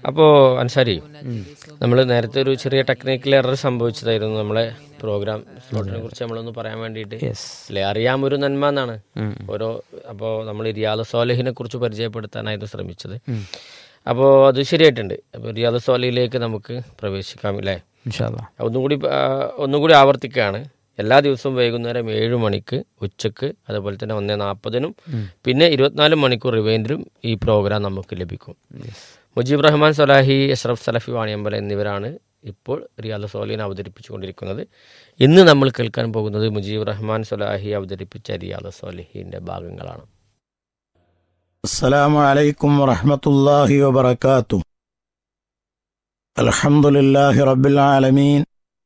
അപ്പോൾ അൻസാരി നമ്മൾ നേരത്തെ ഒരു ചെറിയ ടെക്നിക്കൽ എറർ സംഭവിച്ചതായിരുന്നു നമ്മളെ പ്രോഗ്രാം സ്ലോട്ടിനെ കുറിച്ച് നമ്മളൊന്ന് പറയാൻ വേണ്ടിയിട്ട് യെസ് അല്ലെ അറിയാം ഒരു നന്മ എന്നാണ് ഓരോ അപ്പോൾ നമ്മൾ റിയാദ് സോലഹിനെ കുറിച്ച് പരിചയപ്പെടുത്താനായിരുന്നു ശ്രമിച്ചത് അപ്പോൾ അത് ശരിയായിട്ടുണ്ട് അപ്പോൾ റിയാദ് സോലഹിലേക്ക് നമുക്ക് പ്രവേശിക്കാം അല്ലേ ഇൻഷാല്ല ഒന്നുകൂടി ആ, ഒന്നുകൂടി ആവർത്തിക്കുകയാണ് എല്ലാ ദിവസവും വൈകുന്നേരം ഏഴ് മണിക്ക് ഉച്ചക്ക് അതുപോലെ തന്നെ ഒന്നേ നാൽപ്പതിനും പിന്നെ ഇരുപത്തിനാല് മണിക്കൂർ റിവൈൻഡറും ഈ പ്രോഗ്രാം നമുക്ക് ലഭിക്കും മുജീബ് റഹ്മാൻ സൊലാഹി അഷ്റഫ് സലഫി വാണിയമ്പല എന്നിവരാണ് ഇപ്പോൾ റിയാദ് സോലീൻ അവതരിപ്പിച്ചുകൊണ്ടിരിക്കുന്നത് ഇന്ന് നമ്മൾ കേൾക്കാൻ പോകുന്നത് മുജീബ് റഹ്മാൻ സൊലാഹി അവതരിപ്പിച്ച റിയാദ് സോലിഹിൻ്റെ ഭാഗങ്ങളാണ് السلام عليكم ورحمة الله وبركاته الحمد لله رب العالمين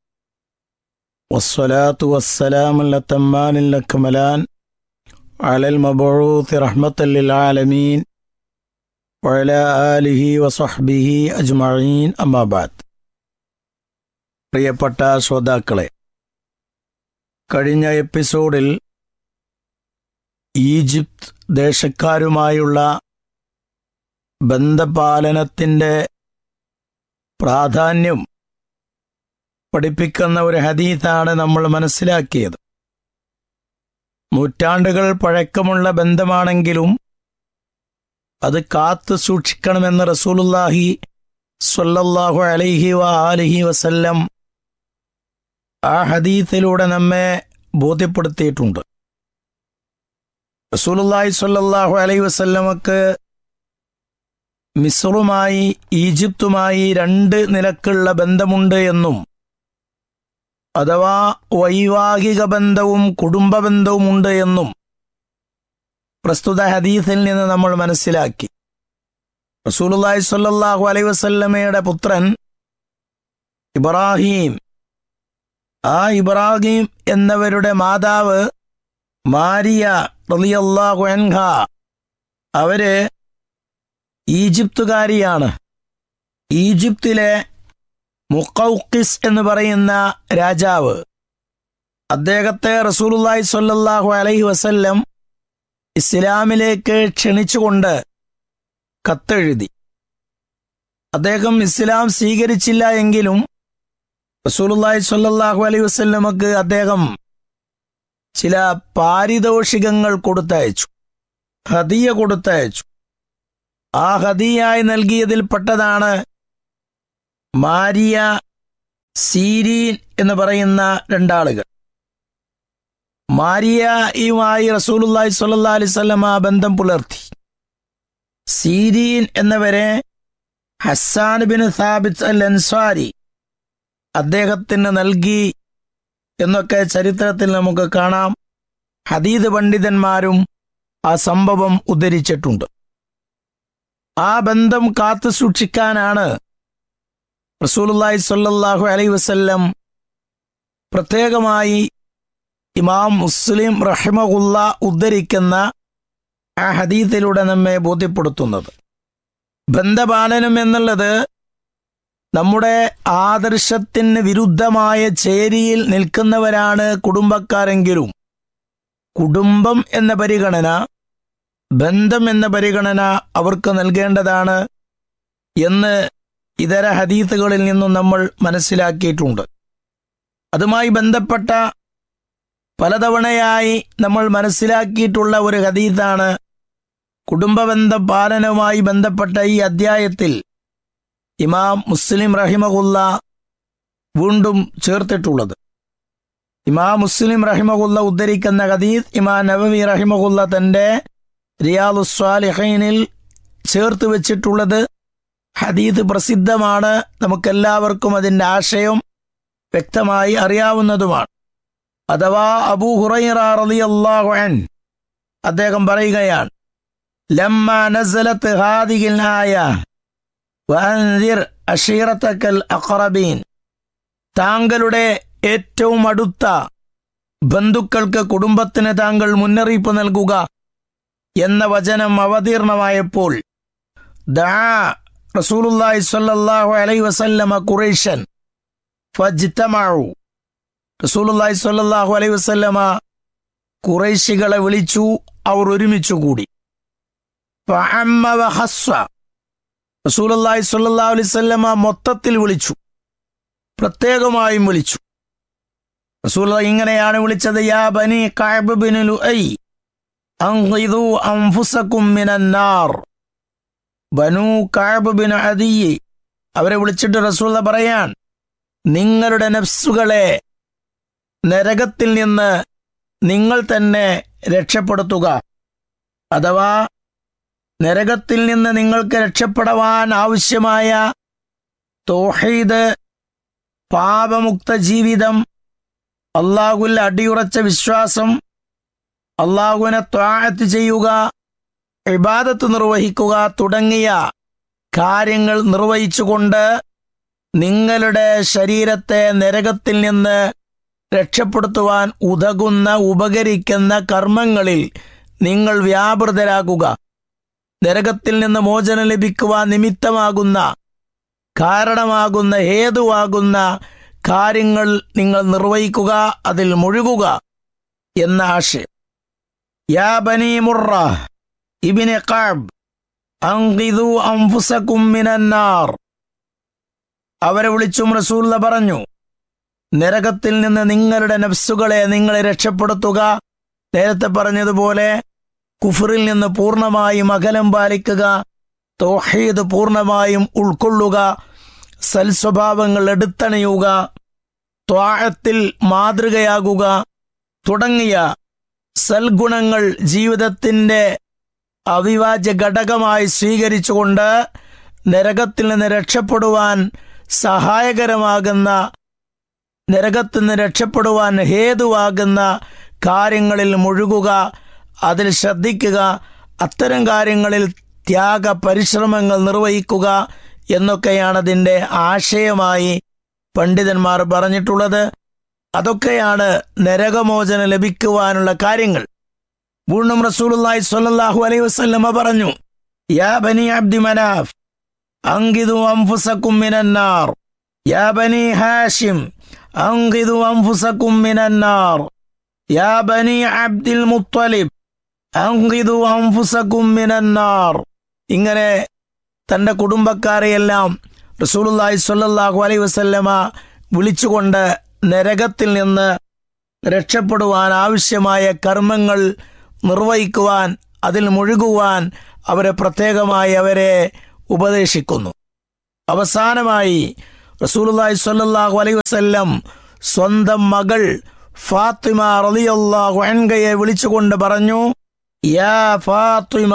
والصلاة والسلام الأتمان الأكملان على المبعوث رحمة للعالمين وعلى آله وصحبه أجمعين أما بعد പ്രിയപ്പെട്ട ശ്രോതാക്കളെ കഴിഞ്ഞ എപ്പിസോഡിൽ ഈജിപ്ത് ദേശക്കാരുമായുള്ള ബന്ധപാലനത്തിൻ്റെ പ്രാധാന്യം പഠിപ്പിക്കുന്ന ഒരു ഹദീത്താണ് നമ്മൾ മനസ്സിലാക്കിയത് നൂറ്റാണ്ടുകൾ പഴക്കമുള്ള ബന്ധമാണെങ്കിലും അത് കാത്തു സൂക്ഷിക്കണമെന്ന് റസൂലുല്ലാഹി സ്വല്ലല്ലാഹു അലൈഹി വ ആലിഹി വസല്ലം ആ ഹദീത്തിലൂടെ നമ്മെ ബോധ്യപ്പെടുത്തിയിട്ടുണ്ട് റസൂലുള്ളാഹി സ്വല്ലല്ലാഹു അലൈഹി വസല്ലമക്ക് മിസ്റുമായി ഈജിപ്തുമായി രണ്ട് നിലക്കുള്ള ബന്ധമുണ്ട് എന്നും അഥവാ വൈവാഹിക ബന്ധവും കുടുംബ ബന്ധവുമുണ്ട് എന്നും പ്രസ്തുത ഹദീസിൽ നിന്ന് നമ്മൾ മനസ്സിലാക്കി റസൂലുള്ളാഹി സ്വല്ലല്ലാഹു അലൈഹി വസല്ലമയുടെ പുത്രൻ ഇബ്രാഹിം ആ ഇബ്രാഹിം എന്നവരുടെ മാതാവ് മാരിയ റളിയല്ലാഹു അൻഹ അവര് ഈജിപ്തുകാരിയാണ് ഈജിപ്തിലെ മുക്കൗക്കിസ് എന്ന് പറയുന്ന രാജാവ് അദ്ദേഹത്തെ റസൂലുള്ളാഹി സ്വല്ലല്ലാഹു അലൈഹി വസല്ലം ഇസ്ലാമിലേക്ക് ക്ഷണിച്ചുകൊണ്ട് കത്തെഴുതി അദ്ദേഹം ഇസ്ലാം സ്വീകരിച്ചില്ല എങ്കിലും റസൂലുള്ളാഹി സ്വല്ലല്ലാഹു അലൈഹി വസല്ലമക്ക് അദ്ദേഹം ചില പാരിതോഷികങ്ങൾ കൊടുത്തയച്ചു ഹദിയ കൊടുത്തയച്ചു ആ ഹദിയായി നൽകിയതിൽപ്പെട്ടതാണ് മാരിയ സീരീൻ എന്ന് പറയുന്ന രണ്ടാളുകൾ മാരിയയുമായി റസൂലുള്ളാഹി സ്വല്ലല്ലാഹി അലൈഹി വസല്ലമ ബന്ധം പുലർത്തി സീരീൻ എന്നവരെ Hassan bin Thabit al Ansari അദ്ദേഹത്തിന് നൽകി എന്നൊക്കെ ചരിത്രത്തിൽ നമുക്ക് കാണാം ഹദീദ് പണ്ഡിതന്മാരും ആ സംഭവം ഉദ്ധരിച്ചിട്ടുണ്ട് ആ ബന്ധം കാത്തു സൂക്ഷിക്കാനാണ് റസൂലുള്ളാഹി സ്വല്ലല്ലാഹു അലൈഹി വസല്ലം പ്രത്യേകമായി ഇമാം മുസ്ലിം റഹിമഹുല്ല ഉദ്ധരിക്കുന്ന ആ ഹദീത്തിലൂടെ നമ്മെ ബോധ്യപ്പെടുത്തുന്നത് ബന്ധപാലനം എന്നുള്ളത് നമ്മുടെ ആദർശത്തിന് വിരുദ്ധമായ ചേരിയിൽ നിൽക്കുന്നവരാണ് കുടുംബക്കാരെങ്കിലും കുടുംബം എന്ന പരിഗണന ബന്ധം എന്ന പരിഗണന അവർക്ക് നൽകേണ്ടതാണ് എന്ന് ഇതര ഹദീത്തുകളിൽ നിന്നും നമ്മൾ മനസ്സിലാക്കിയിട്ടുണ്ട് അതുമായി ബന്ധപ്പെട്ട പലതവണയായി നമ്മൾ മനസ്സിലാക്കിയിട്ടുള്ള ഒരു ഹദീത്താണ് കുടുംബബന്ധ പാലനവുമായി ബന്ധപ്പെട്ട ഈ അദ്ധ്യായത്തിൽ ഇമാം മുസ്ലിം റഹിമഹുല്ല വീണ്ടും ചേർത്തിട്ടുള്ളത് ഇമാം മുസ്ലിം റഹിമഹുല്ല ഉദ്ധരിക്കുന്ന ഹദീസ് ഇമാം നബവി റഹിമഹുല്ല തന്റെ റിയാദുസ്വാലിഹൈനിൽ ചേർത്ത് വെച്ചിട്ടുള്ളത് ഹദീദ് പ്രസിദ്ധമാണ് നമുക്കെല്ലാവർക്കും അതിൻ്റെ ആശയം വ്യക്തമായി അറിയാവുന്നതുമാണ് അഥവാ അബൂ ഹുറൈറ റളിയല്ലാഹു അൻ അദ്ദേഹം പറയുകയാണ് ലമ്മ നസലത്ത് ഹാദിഹിൽ ആയ വഅൻദിർ അഷീറത്തക്കൽ അഖറബീൻ താങ്കളുടെ ഏറ്റവും അടുത്ത ബന്ധുക്കൾക്ക് കുടുംബത്തിന് താങ്കൾ മുന്നറിയിപ്പ് നൽകുക എന്ന വചനം അവതീർണമായപ്പോൾ ദാ റസൂലുള്ളാഹി സ്വല്ലല്ലാഹു അലൈഹി വസല്ലമ ഖുറൈശൻ ഫജ്തമഉ റസൂലുള്ളാഹി സ്വല്ലല്ലാഹു അലൈഹി വസല്ലമ ഖുറൈശികളെ വിളിച്ചു അവർ ഒരുമിച്ചു കൂടി ഫഅമ്മ വഹസ്സ റസൂലി സല്ലാ അലൈവല്ലമ മൊത്തത്തിൽ വിളിച്ചു പ്രത്യേകമായും വിളിച്ചു റസൂൽ ഇങ്ങനെയാണ് വിളിച്ചത് യാ ബനി കഅബ് ബിൻ ലുഐ അൻഖിദു അൻഫുസകും മിനന്നാർ ബനു കഅബ് ബിൻ അദി അവരെ വിളിച്ചിട്ട് റസൂൽ പറയാൻ നിങ്ങളുടെ നഫ്സുകളെ നരകത്തിൽ നിന്ന് നിങ്ങൾ തന്നെ രക്ഷപ്പെടുത്തുക അഥവാ നരകത്തിൽ നിന്ന് നിങ്ങൾക്ക് രക്ഷപ്പെടാൻ ആവശ്യമായ തോഹീദ് പാപമുക്ത ജീവിതം അള്ളാഹുൽ അടിയുറച്ച വിശ്വാസം അള്ളാഹുവിനെ ത്വാഴത്ത് ചെയ്യുക ഇബാദത്ത് നിർവഹിക്കുക തുടങ്ങിയ കാര്യങ്ങൾ നിർവഹിച്ചുകൊണ്ട് നിങ്ങളുടെ ശരീരത്തെ നരകത്തിൽ നിന്ന് രക്ഷപ്പെടുത്തുവാൻ ഉതകുന്ന ഉപകരിക്കുന്ന കർമ്മങ്ങളിൽ നിങ്ങൾ വ്യാപൃതരാകുക നരകത്തിൽ നിന്ന് മോചനം ലഭിക്കുവാൻ നിമിത്തമാകുന്ന കാരണമാകുന്ന ഹേതുവാകുന്ന കാര്യങ്ങൾ നിങ്ങൾ നിർവഹിക്കുക അതിൽ മുഴുകുക എന്ന ആശയം യാ ബനി മുറ ഇബിനെ കാബ് അങ്കിതു അംഫുസകും മിനന്നാർ അവരെ വിളിച്ചും റസൂല്ല പറഞ്ഞു നരകത്തിൽ നിന്ന് നിങ്ങളുടെ നഫ്സുകളെ നിങ്ങളെ രക്ഷപ്പെടുത്തുക നേരത്തെ പറഞ്ഞതുപോലെ കുഫറിൽ നിന്ന് പൂർണ്ണമായും അകലം പാലിക്കുക തോഹീദ് പൂർണ്ണമായും ഉൾക്കൊള്ളുക സൽസ്വഭാവങ്ങൾ എടുത്തണയുക ത്വാഴത്തിൽ മാതൃകയാകുക തുടങ്ങിയ സൽഗുണങ്ങൾ ജീവിതത്തിന്റെ അവിഭാജ്യ ഘടകമായി സ്വീകരിച്ചുകൊണ്ട് നരകത്തിൽ നിന്ന് രക്ഷപ്പെടുവാൻ സഹായകരമാകുന്ന നരകത്തിൽ നിന്ന് രക്ഷപ്പെടുവാൻ ഹേതുവാകുന്ന കാര്യങ്ങളിൽ മുഴുകുക അതിൽ ശ്രദ്ധിക്കുക അത്തരം കാര്യങ്ങളിൽ ത്യാഗ പരിശ്രമങ്ങൾ നിർവഹിക്കുക എന്നൊക്കെയാണ് അതിൻ്റെ ആശയമായി പണ്ഡിതന്മാർ പറഞ്ഞിട്ടുള്ളത് അതൊക്കെയാണ് നരകമോചനം ലഭിക്കുവാനുള്ള കാര്യങ്ങൾ വീണ്ടും റസൂലുള്ളാഹി സ്വല്ലല്ലാഹു അലൈഹി വസല്ലമ പറഞ്ഞു യാ ബനി അബ്ദി മനാഫ് അങ്കിദു അംഫുസക്കും മിനന്നാർ യാ ബനി ഹാഷിം അങ്കിദു അംഫുസക്കും മിനന്നാർ യാ ബനി അബ്ദിൽ മുത്തലിബ് അങ്കിദു അംഫുസക്കും മിനന്നാർ ഇങ്ങനെ തന്റെ കുടുംബക്കാരെയെല്ലാം റസൂലുള്ളാഹി സ്വല്ലല്ലാഹു അലൈഹി വസല്ലമ വിളിച്ചുകൊണ്ട് നരകത്തിൽ നിന്ന് രക്ഷപ്പെടുവാൻ ആവശ്യമായ കർമ്മങ്ങൾ നിർവഹിക്കുവാൻ അതിൽ മുഴുകുവാൻ അവരെ പ്രത്യേകമായി അവരെ ഉപദേശിക്കുന്നു അവസാനമായി റസൂലുള്ളാഹി സ്വല്ലല്ലാഹു അലൈഹി വസല്ലം സ്വന്തം മകൾ ഫാത്തിമ റളിയല്ലാഹു അൻഹയെ വിളിച്ചുകൊണ്ട് പറഞ്ഞു യാ ഫാത്തിമ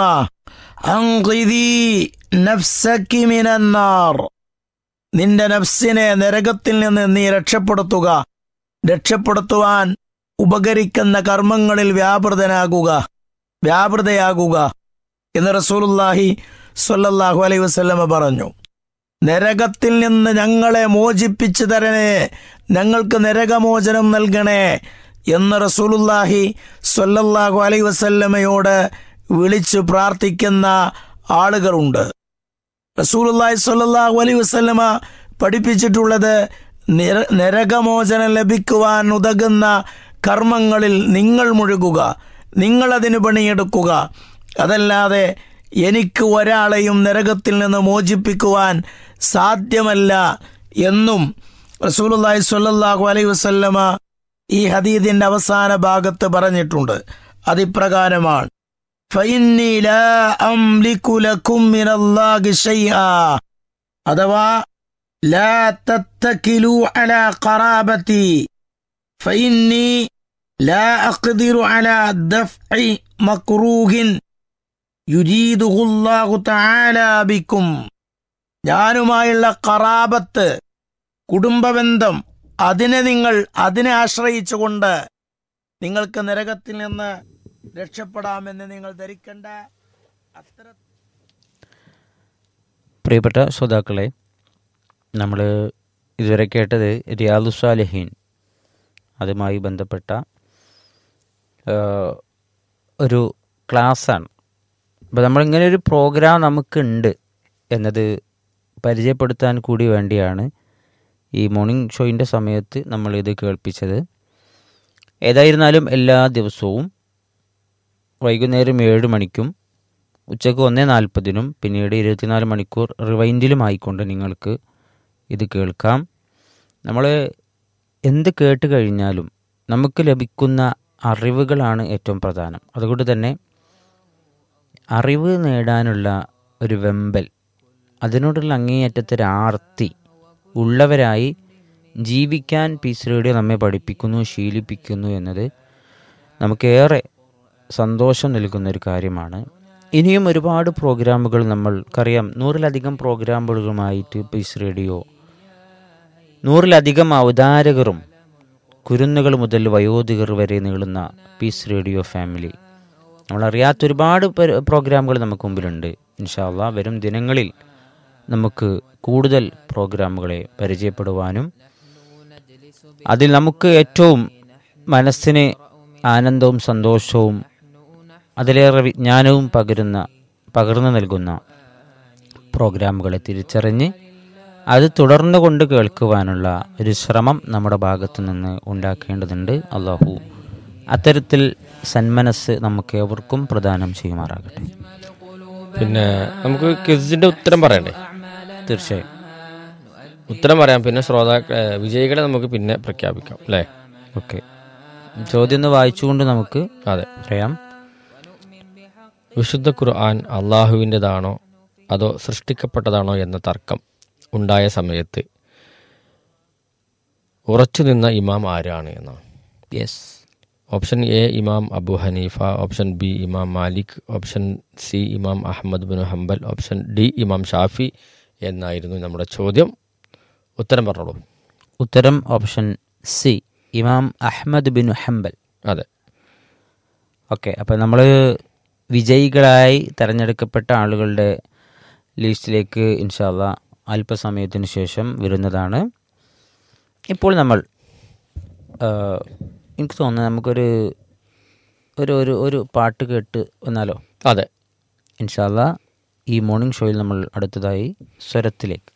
അൻഖിദി നഫ്സക്കി മിനന്നാർ നിന്റെ നഫ്സിനെ നരകത്തിൽ നിന്ന് നീ രക്ഷപ്പെടുത്തുക രക്ഷപ്പെടുത്തുവാൻ ഉപകരിക്കുന്ന കർമ്മങ്ങളിൽ വ്യാപൃതനാകുക വ്യാപൃതയാകുക എന്ന് റസൂലുല്ലാഹി സ്വല്ലല്ലാഹു അലൈഹി വസല്ലമ പറഞ്ഞു നരകത്തിൽ നിന്ന് ഞങ്ങളെ മോചിപ്പിച്ചു തരണേ ഞങ്ങൾക്ക് നരകമോചനം നൽകണേ എന്ന് റസൂലുല്ലാഹി സ്വല്ലല്ലാഹു അലൈഹി വസല്ലമയോട് വിളിച്ചു പ്രാർത്ഥിക്കുന്ന ആളുകളുണ്ട് റസൂലുല്ലാഹി സ്വല്ലല്ലാഹു അലൈഹി വസല്ലമ പഠിപ്പിച്ചിട്ടുള്ളത് നിര- നരകമോചനം ലഭിക്കുവാൻ ഉതകുന്ന കർമ്മങ്ങളിൽ നിങ്ങൾ മുഴുകുക നിങ്ങൾ അതിന് പണിയെടുക്കുക അതല്ലാതെ എനിക്ക് ഒരാളെയും നരകത്തിൽ നിന്ന് മോചിപ്പിക്കുവാൻ സാധ്യമല്ല എന്നും റസൂലുള്ളാഹി സ്വല്ലല്ലാഹു അലൈഹി വസല്ലമ ഈ ഹദീദിന്റെ അവസാന ഭാഗത്ത് പറഞ്ഞിട്ടുണ്ട് അതിപ്രകാരമാണ് ഫഇന്നി ലാ അംലികു ലക്കും മിനല്ലാഹി ശൈആ അഥവാ ലാ തത്തക്കിലു അലാ ഖറാബത്തി ഫഇന്നി ലാ അഖ്ദിറു അലാ ദഫ്ഇ മക്റൂഹിൻ യുരീദുഹുല്ലാഹു തആല ബിക്കും ഞാനുമായുള്ള ഖറാബത്ത് കുടുംബബന്ധം അതിനെ നിങ്ങൾ അതിനെ ആശ്രയിച്ചുകൊണ്ട് നിങ്ങൾക്ക് നരകത്തിൽ നിന്ന് രക്ഷപ്പെടാമെന്ന് നിങ്ങൾ ധരിക്കേണ്ട അത്ര പ്രിയപ്പെട്ട ശ്രോതാക്കളെ നമ്മൾ ഇതുവരെ കേട്ടത് റിയാദു സാലിഹീൻ അതുമായി ബന്ധപ്പെട്ട ആ, ഒരു ക്ലാസ്സാണ് അപ്പോൾ നമ്മളിങ്ങനെ ഒരു പ്രോഗ്രാം നമുക്കുണ്ട് എന്നത് പരിചയപ്പെടുത്താൻ കൂടി വേണ്ടിയാണ് ഈ മോർണിംഗ് ഷോയിൻ്റെ സമയത്ത് നമ്മളിത് കേൾപ്പിച്ചത് ഏതായിരുന്നാലും എല്ലാ ദിവസവും വൈകുന്നേരം ഏഴ് മണിക്കും ഉച്ചക്ക് ഒന്നേ നാൽപ്പതിനും പിന്നീട് ഇരുപത്തിനാല് മണിക്കൂർ റിവൈൻഡിലുമായിക്കൊണ്ട് നിങ്ങൾക്ക് ഇത് കേൾക്കാം നമ്മൾ എന്ത് കേട്ട് കഴിഞ്ഞാലും നമുക്ക് ലഭിക്കുന്ന അറിവുകളാണ് ഏറ്റവും പ്രധാനം അതുകൊണ്ട് തന്നെ അറിവ് നേടാനുള്ള ഒരു വെമ്പൽ അതിനോടുള്ള അങ്ങേയറ്റത്തെ ഒരു ആർത്തി ഉള്ളവരായി ജീവിക്കാൻ പീസ് റേഡിയോ നമ്മെ പഠിപ്പിക്കുന്നു ശീലിപ്പിക്കുന്നു എന്നത് നമുക്കേറെ സന്തോഷം നൽകുന്ന ഒരു കാര്യമാണ് ഇനിയും ഒരുപാട് പ്രോഗ്രാമുകൾ നമ്മൾക്കറിയാം നൂറിലധികം പ്രോഗ്രാമുകളുമായിട്ട് പീസ് റേഡിയോ നൂറിലധികം അവതാരകരും കുരുന്നുകൾ മുതൽ വയോധികർ വരെ നീളുന്ന പീസ് റേഡിയോ ഫാമിലി നമ്മളറിയാത്ത ഒരുപാട് പര- പ്രോഗ്രാമുകൾ നമുക്ക് മുമ്പിലുണ്ട് ഇൻഷാല്ല വരും ദിനങ്ങളിൽ നമുക്ക് കൂടുതൽ പ്രോഗ്രാമുകളെ പരിചയപ്പെടുവാനും അതിൽ നമുക്ക് ഏറ്റവും മനസ്സിന് ആനന്ദവും സന്തോഷവും അതിലേറെ വിജ്ഞാനവും പകരുന്ന പകർന്നു നൽകുന്ന പ്രോഗ്രാമുകളെ തിരിച്ചറിഞ്ഞ് അത് തുടർന്നു കൊണ്ട് കേൾക്കുവാനുള്ള ഒരു ശ്രമം നമ്മുടെ ഭാഗത്തു നിന്ന് ഉണ്ടാക്കേണ്ടതുണ്ട് അള്ളാഹു അത്തരത്തിൽ സന്മനസ് നമുക്ക് ഏവർക്കും പ്രദാനം ചെയ്യുമാറാകട്ടെ പിന്നെ നമുക്ക് ക്വിസിന്റെ ഉത്തരം പറയണ്ടേ തീർച്ചയായും ഉത്തരം പറയാം പിന്നെ ശ്രോതാക്ക ഏ, വിജയികളെ നമുക്ക് പിന്നെ പ്രഖ്യാപിക്കാം അല്ലേ ഓക്കെ ചോദ്യം ഒന്ന് വായിച്ചുകൊണ്ട് നമുക്ക് അതെ പറയാം വിശുദ്ധ ഖുർആൻ അള്ളാഹുവിൻ്റെതാണോ അതോ സൃഷ്ടിക്കപ്പെട്ടതാണോ എന്ന തർക്കം ഉണ്ടായ സമയത്ത് ഉറച്ചു നിന്ന ഇമാം ആരാണ് എന്നാണ് യെസ് ഓപ്ഷൻ എ ഇമാം അബു ഹനീഫ ഓപ്ഷൻ ബി ഇമാം മാലിക് ഓപ്ഷൻ സി ഇമാം Ahmad bin Hanbal option D ഇമാം ഷാഫി എന്നായിരുന്നു നമ്മുടെ ചോദ്യം ഉത്തരം പറഞ്ഞോളൂ ഉത്തരം ഓപ്ഷൻ സി ഇമാം അഹ്മദ് ബിൻ ഹംബൽ അതെ ഓക്കെ അപ്പം നമ്മൾ വിജയികളായി തിരഞ്ഞെടുക്കപ്പെട്ട ആളുകളുടെ ലിസ്റ്റിലേക്ക് ഇൻഷാല്ല അല്പസമയത്തിന് ശേഷം വരുന്നതാണ് ഇപ്പോൾ നമ്മൾ ആ, എനിക്ക് തോന്നുന്നത് നമുക്കൊരു ഒരു ഒരു ഒരു പാട്ട് കേട്ട് വന്നാലോ അതെ ഇൻഷാല്ല ഈ മോർണിംഗ് ഷോയിൽ നമ്മൾ അടുത്തതായി സ്വരത്തിലേക്ക്